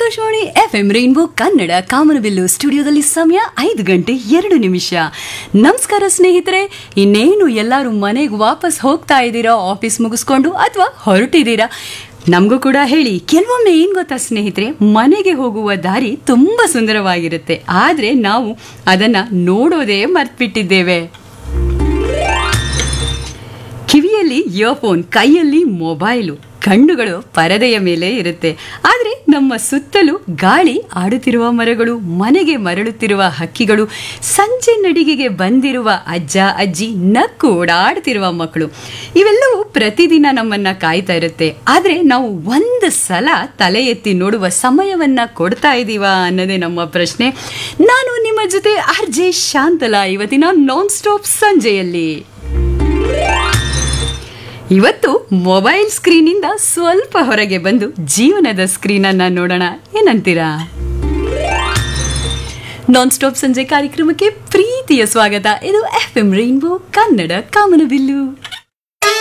Akashvani F M rainbow Kannada Kamanabillu ಸ್ಟುಡಿಯೋದಲ್ಲಿ ಸಮಯ ಐದು ಗಂಟೆ ಎರಡು ನಿಮಿಷ ನಮಸ್ಕಾರ ಸ್ನೇಹಿತರೆ ಇನ್ನೇನು ಎಲ್ಲರೂ ಮನೆಗೆ ವಾಪಸ್ ಹೋಗ್ತಾ ಇದ್ದೀರಾ ಆಫೀಸ್ ಮುಗಿಸ್ಕೊಂಡು ಅಥವಾ ಹೊರಟಿದ್ದೀರಾ ನಮಗೂ ಕೂಡ ಹೇಳಿ ಕೆಲವೊಮ್ಮೆ ಏನ್ ಗೊತ್ತಾ ಸ್ನೇಹಿತರೆ ಮನೆಗೆ ಹೋಗುವ ದಾರಿ ತುಂಬಾ ಸುಂದರವಾಗಿರುತ್ತೆ ಆದ್ರೆ ನಾವು ಅದನ್ನ ನೋಡೋದೇ ಮರ್ತ್ಬಿಟ್ಟಿದ್ದೇವೆ ಕಿವಿಯಲ್ಲಿ ಇಯರ್ಫೋನ್ ಕೈಯಲ್ಲಿ ಮೊಬೈಲು ಕಣ್ಣುಗಳು ಪರದೆಯ ಮೇಲೆ ಇರುತ್ತೆ ಆದರೆ ನಮ್ಮ ಸುತ್ತಲೂ ಗಾಳಿ ಆಡುತ್ತಿರುವ ಮರಗಳು ಮನೆಗೆ ಮರಳುತ್ತಿರುವ ಹಕ್ಕಿಗಳು ಸಂಜೆ ನಡಿಗೆಗೆ ಬಂದಿರುವ ಅಜ್ಜ ಅಜ್ಜಿ ನಕ್ಕು ಓಡಾಡ್ತಿರುವ ಮಕ್ಕಳು ಇವೆಲ್ಲವೂ ಪ್ರತಿದಿನ ನಮ್ಮನ್ನ ಕಾಯ್ತಾ ಇರುತ್ತೆ ಆದರೆ ನಾವು ಒಂದು ಸಲ ತಲೆ ಎತ್ತಿ ನೋಡುವ ಸಮಯವನ್ನ ಕೊಡ್ತಾ ಇದ್ದೀವಾ ಅನ್ನೋದೇ ನಮ್ಮ ಪ್ರಶ್ನೆ ನಾನು ನಿಮ್ಮ ಜೊತೆ ಆರ್ ಜೆ ಶಾಂತಲಾ ಇವತ್ತಿನ ನಾನ್ ಸ್ಟಾಪ್ ಸಂಜೆಯಲ್ಲಿ ಇವತ್ತು ಮೊಬೈಲ್ ಸ್ಕ್ರೀನಿಂದ ಸ್ವಲ್ಪ ಹೊರಗೆ ಬಂದು ಜೀವನದ ಸ್ಕ್ರೀನ್ ಅನ್ನ ನೋಡೋಣ ಏನಂತೀರಾ ನಾನ್ ಸ್ಟಾಪ್ ಸಂಜೆ ಕಾರ್ಯಕ್ರಮಕ್ಕೆ ಪ್ರೀತಿಯ ಸ್ವಾಗತ ಇದು ಎಫ್ ಎಂ ರೈನ್ಬೋ ಕನ್ನಡ ಕಾಮನಬಿಲ್ಲು